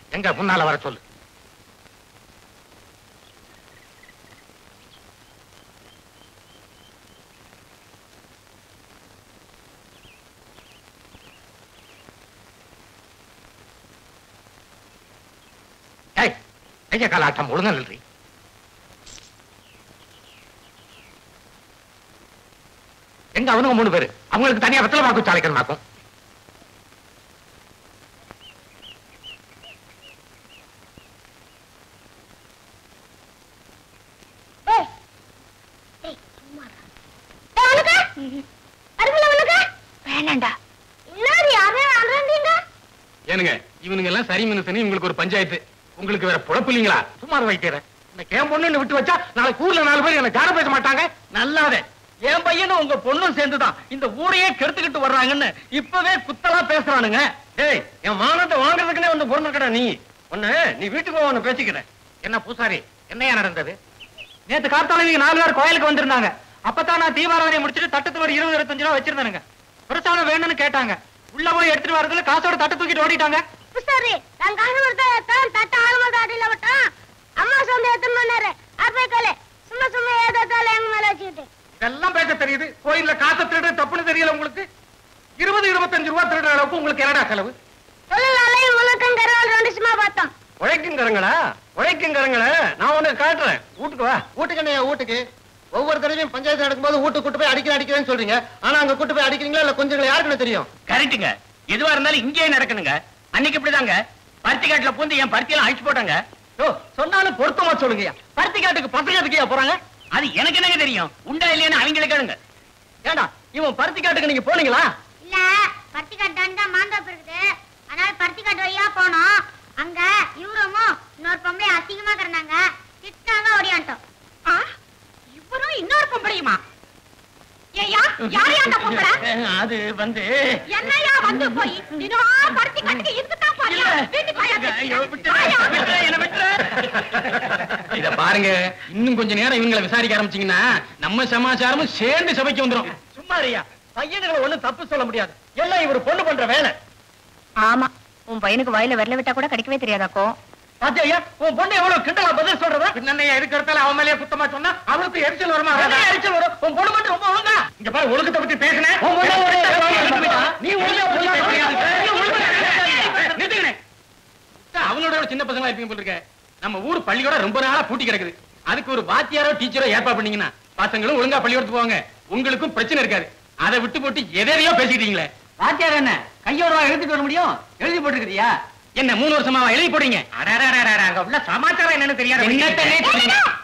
எங்க முன்னால வர சொல்லு ஏய் கைய காலாட்டம் ஒழுங்கா நில்றி எங்க அவனுங்க மூணு பேரு அவங்களுக்கு தனியா வெத்தலை பாக்கு சாலைக்கணுமாக்கும் வேணாண்டா இன்னாடி அவன் அறந்தீங்க ஏனுங்க இவனுங்க எல்லாம் சரி மனுஷனு இவங்களுக்கு ஒரு பஞ்சாயத்து உங்களுக்கு வேற பொழப்பு இல்லீங்களா சும்மா வைக்கிறேன் இன்னைக்கு என் பொண்ணு விட்டு வச்சா நாளைக்கு ஊர்ல நாலு பேர் எனக்கு கார பேச மாட்டாங்க நல்லாதே என் பையனும் உங்க பொண்ணும் சேர்ந்துதான் இந்த ஊரையே கெடுத்துக்கிட்டு வர்றாங்கன்னு இப்பவே குத்தலா பேசுறானுங்க டேய் என் மானத்தை வாங்குறதுக்குனே வந்து பொருந்துக்கடா நீ ஒண்ணு நீ வீட்டுக்கு போ உன்னை பேசிக்கிறேன் என்ன பூசாரி என்னையா நடந்தது நேத்து காத்தால நீங்க நாலு பேர் கோயிலுக்கு வந்திருந்தாங்க அப்பதான் நான் தீபாராதனை முடிச்சிட்டு தட்டத்துல ஒரு இருபது இருபத்தஞ்சு ரூபா வச்சிருந்தானுங்க பிரசாதம் வேணும்னு கேட்டாங்க உள்ள போய் எடுத்துட்டு வரதுல காசோட தட்டை தூக்கிட்டு ஓடிட்டாங்க சரி நான் காசு கொடுத்தான் தட்ட ஆளுமத அடியில விட்டான் அம்மா சொந்த எத்தனை பண்ணாரு அப்பே கலே சும்மா சும்மா ஏதாத்தால எங்க மேல வச்சுக்கிட்டு இதெல்லாம் பேச தெரியுது கோயில்ல காசை திருடு தப்புன்னு தெரியல உங்களுக்கு இருபது இருபத்தஞ்சு ரூபா திருடுற அளவுக்கு உங்களுக்கு என்னடா செலவு தொழிலாளையும் முழுக்கம் கருவால் ரெண்டு சும்மா பார்த்தோம் உழைக்குங்கிறங்களா உழைக்குங்கிறங்கள நான் உனக்கு காட்டுறேன் வீட்டுக்கு வா வீட்டுக்கு என்ன வீட்டுக்கு ஒவ்வொரு தடவையும் பஞ்சாயத்து நடக்கும்போது வீட்டுக்கு கூட்டு போய் அடிக்கிறேன் அடிக்கிறேன்னு சொல்றீங்க ஆனா அங்க கூட்டு போய் அடிக்கிறீங்களா இல்ல கொஞ்சம் யாருக்குன்னு தெரியும் கரெக்டுங்க எதுவா இருந்தாலும் இங்கேயே நடக்கணுங்க அன்னைக்கு இப்படிதாங்க பருத்தி காட்டுல பூந்து என் பருத்தி எல்லாம் அழிச்சு போட்டாங்க ஓ சொன்னாலும் பொருத்தமா சொல்லுங்கய்யா பருத்தி காட்டுக்கு பசங்க எதுக்குயா போறாங்க அது எனக்கு என்னங்க தெரியும் உண்டா இல்லையான்னு அவங்களே கேளுங்க ஏண்டா இவன் பருத்தி காட்டுக்கு நீங்க போனீங்களா இல்ல பருத்தி காட்டு தான் மாந்தோப்பு இருக்குது அதனால பருத்தி காட்டு வழியா போனோம் அங்க இவரமும் இன்னொரு பொம்பளை அசிங்கமா கிடந்தாங்க திட்டாங்க ஓடியாண்டோம் இவரும் இன்னொரு பொம்பளையுமா ஏயா யாரையா அந்த பொம்பளை அது வந்து என்னையா வந்து போய் தினம் பருத்தி கட்டுக்கு இருந்துதான் பாரியா வீட்டுக்கு ஐயோ, வாயா விட்டுரு, விட்டுரு, என்னை விட்டுரு. இத பாருங்க இன்னும் கொஞ்ச நேரம் இவங்களை விசாரிக்க ஆரம்பிச்சீங்கன்னா நம்ம சமாச்சாரமும் சேர்ந்து சபைக்கு வந்துரும் சும்மா இருயா பையனுங்களை ஒண்ணும் தப்பு சொல்ல முடியாது எல்லாம் இவர் பொண்ணு பண்ற வேலை ஆமா உன் பையனுக்கு வாயில விரல விட்டா கூட கிடைக்கவே தெரியாதாக்கோ பாத்தியா ஐயா உன் பொண்ணு எவ்வளவு கிண்டலா பதில் சொல்றதா பின்னையா இருக்கிறதால அவன் மேலேயே குத்தமா சொன்னா அவனுக்கு எரிச்சல் வருமா என்ன எரிச்சல் வரும் உன் பொண்ணு மட்டும் ரொம்ப ஒழுங்கா இங்க பாரு ஒழுக்கத்தை பத்தி பேசினேன் உன் பொண்ணு ஒழுங்கா நீ ஒழுங்கா ஒழுங்கா நிறுத்துங்கண்ணே. அவனோட ஒரு சின்ன பசங்களா இருப்பீங்க போல இருக்க நம்ம ஊர் பள்ளிக்கூட ரொம்ப நாளா பூட்டி கிடக்குது அதுக்கு ஒரு வாத்தியாரோ டீச்சரோ ஏற்பாடு பண்ணீங்கன்னா பசங்களும் ஒழுங்கா பள்ளிக்கூடத்துக்கு போவாங்க உங்களுக்கும் பிரச்சனை இருக்காது அதை விட்டு போட்டு எதையோ பேசிக்கிட்டீங்களே வாத்தியார் என்ன கையோட எழுதிட்டு வர முடியும் எழுதி போட்டுக்கிறியா என்ன மூணு வருஷமா எழுதி போடுறீங்க அங்க உள்ள சமாச்சாரம் என்னன்னு தெரியாது என்னத்தனே சொல்றீங்க?